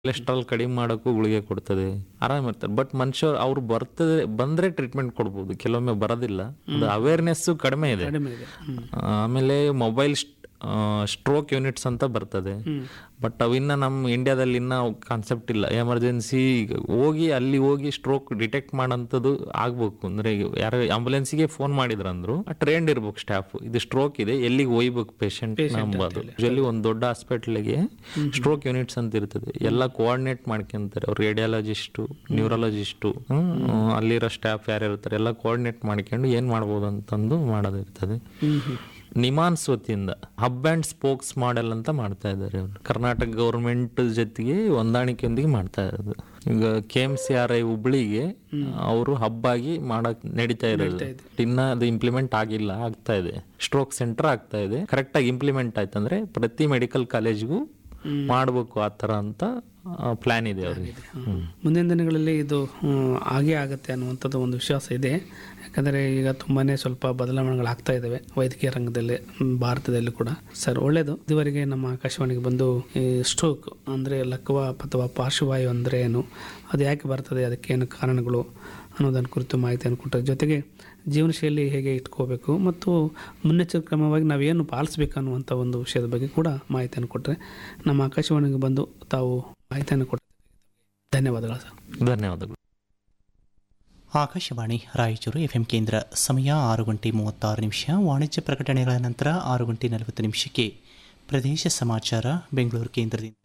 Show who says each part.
Speaker 1: Cholesterol ಕಡಿಮೆ ಮಾಡೋಕ್ಕೂ ಗುಳಿಗೆ ಕೊಡ್ತದೆ ಆರಾಮ್ ಇರ್ತಾರೆ ಬಟ್ ಮನುಷ್ಯ ಅವ್ರು ಬರ್ತದೆ ಬಂದ್ರೆ ಟ್ರೀಟ್ಮೆಂಟ್ ಕೊಡ್ಬೋದು ಕೆಲವೊಮ್ಮೆ ಬರೋದಿಲ್ಲ ಅದು ಅವೇರ್ನೆಸ್ ಕಡಿಮೆ ಇದೆ
Speaker 2: ಕಡಿಮೆ ಇದೆ ಹ್ಮ್.
Speaker 1: ಆಮೇಲೆ ಮೊಬೈಲ್ ಸ್ಟ್ರೋಕ್ ಯೂನಿಟ್ಸ್ ಅಂತ ಬರ್ತದೆ ಬಟ್ ಅವಿನ್ನ ನಮ್ಮ ಇಂಡಿಯಾದಲ್ಲಿ ಇನ್ನ ಕಾನ್ಸೆಪ್ಟ್ ಇಲ್ಲ ಎಮರ್ಜೆನ್ಸಿ ಹೋಗಿ ಅಲ್ಲಿ ಹೋಗಿ ಸ್ಟ್ರೋಕ್ ಡಿಟೆಕ್ಟ್ ಮಾಡೋಂಥದ್ದು ಆಗ್ಬೇಕು ಅಂದ್ರೆ ಈಗ ಯಾರು ಆಂಬುಲೆನ್ಸಿಗೆ ಫೋನ್ ಮಾಡಿದ್ರಂದ್ರು ಟ್ರೈನ್ಡ್ ಇರ್ಬೇಕು ಸ್ಟಾಫ್ ಇದು ಸ್ಟ್ರೋಕ್ ಇದೆ ಎಲ್ಲಿಗೆ ಒಯ್ಬೇಕು ಪೇಷಂಟ್ ನಂಬೋದು ಯೂಶಲಿ ಒಂದು ದೊಡ್ಡ ಹಾಸ್ಪಿಟ್ಲಿಗೆ ಸ್ಟ್ರೋಕ್ ಯೂನಿಟ್ಸ್ ಅಂತ ಇರ್ತದೆ ಎಲ್ಲ ಕೋಆರ್ಡಿನೇಟ್ ಮಾಡ್ಕೊಂತಾರೆ ಅವ್ರು ರೇಡಿಯಾಲಜಿಸ್ಟು ನ್ಯೂರಾಲಜಿಸ್ಟು ಅಲ್ಲಿರೋ ಸ್ಟಾಫ್ ಯಾರು ಇರ್ತಾರೆ ಎಲ್ಲ ಕೋಆರ್ಡಿನೇಟ್ ಮಾಡ್ಕೊಂಡು ಏನ್ ಮಾಡ್ಬೋದು ಅಂತಂದು ಮಾಡೋದಿರ್ತದೆ ನಿಮಾನ್ಸ್ ವತಿಯಿಂದ ಹಬ್ ಅಂಡ್ ಸ್ಪೋಕ್ಸ್ ಮಾಡೆಲ್ ಅಂತ ಮಾಡ್ತಾ ಇದ್ದಾರೆ ಅವ್ರು ಕರ್ನಾಟಕ ಗೌರ್ಮೆಂಟ್ ಜೊತೆಗೆ ಹೊಂದಾಣಿಕೆಯೊಂದಿಗೆ ಮಾಡ್ತಾ ಇರೋದು ಈಗ K M C R I ಹುಬ್ಳಿಗೆ ಅವರು ಹಬ್ ಆಗಿ ಮಾಡಕ್ ನಡೀತಾ ಇರೋದು ಇನ್ನ ಅದು ಇಂಪ್ಲಿಮೆಂಟ್ ಆಗಿಲ್ಲ ಆಗ್ತಾ ಇದೆ ಸ್ಟ್ರೋಕ್ ಸೆಂಟರ್ ಆಗ್ತಾ ಇದೆ ಕರೆಕ್ಟ್ ಆಗಿ ಇಂಪ್ಲಿಮೆಂಟ್ ಆಯ್ತಂದ್ರೆ ಪ್ರತಿ ಮೆಡಿಕಲ್ ಕಾಲೇಜ್ಗೂ ಮಾಡ್ಬೇಕು ಆ ತರ ಅಂತ ಪ್ಲಾನ್ ಇದೆ ಅವ್ರಿಗೆ ಹ್ಮ್.
Speaker 2: ಮುಂದಿನ ದಿನಗಳಲ್ಲಿ ಇದು ಹ್ಮ್, ಆಗೇ ಆಗುತ್ತೆ ಅನ್ನುವಂಥದ್ದು ಒಂದು ವಿಶ್ವಾಸ ಇದೆ ಯಾಕಂದರೆ ಈಗ ತುಂಬಾ ಸ್ವಲ್ಪ ಬದಲಾವಣೆಗಳಾಗ್ತಾ ಇದ್ದಾವೆ ವೈದ್ಯಕೀಯ ರಂಗದಲ್ಲಿ ಹ್ಮ್, ಭಾರತದಲ್ಲಿ ಕೂಡ ಸರ್ ಒಳ್ಳೆಯದು ಇದುವರೆಗೆ ನಮ್ಮ ಆಕಾಶವಾಣಿಗೆ ಬಂದು ಈ ಸ್ಟ್ರೋಕ್ ಅಂದರೆ ಲಕ್ವ ಅಥವಾ ಪಾರ್ಶ್ವವಾಯು ಅಂದರೆ ಏನು ಅದು ಯಾಕೆ ಬರ್ತದೆ ಅದಕ್ಕೇನು ಕಾರಣಗಳು ಅನ್ನೋದನ್ನು ಕುರಿತು ಮಾಹಿತಿಯನ್ನು ಕೊಟ್ಟರೆ ಜೊತೆಗೆ ಜೀವನ ಶೈಲಿ ಹೇಗೆ ಇಟ್ಕೋಬೇಕು ಮತ್ತು ಮುನ್ನೆಚ್ಚರಿಕೆ ಕ್ರಮವಾಗಿ ನಾವೇನು ಪಾಲಿಸ್ಬೇಕು ಅನ್ನುವಂಥ ಒಂದು ವಿಷಯದ ಬಗ್ಗೆ ಕೂಡ ಮಾಹಿತಿಯನ್ನು ಕೊಟ್ಟರೆ ನಮ್ಮ ಆಕಾಶವಾಣಿಗೆ ಬಂದು ತಾವು ಮಾಹಿತಿಯನ್ನು ಕೊಟ್ಟರೆ ಧನ್ಯವಾದಗಳು ಸರ್
Speaker 1: ಧನ್ಯವಾದಗಳು
Speaker 3: ಆಕಾಶವಾಣಿ ರಾಯಚೂರು ಎಫ್ಎಂ ಕೇಂದ್ರ ಸಮಯ ಆರು ಗಂಟೆ ಮೂವತ್ತಾರು ನಿಮಿಷ ವಾಣಿಜ್ಯ ಪ್ರಕಟಣೆಗಳ ನಂತರ ಆರು ಗಂಟೆ ನಲವತ್ತು ನಿಮಿಷಕ್ಕೆ ಪ್ರದೇಶ ಸಮಾಚಾರ ಬೆಂಗಳೂರು ಕೇಂದ್ರದಿಂದ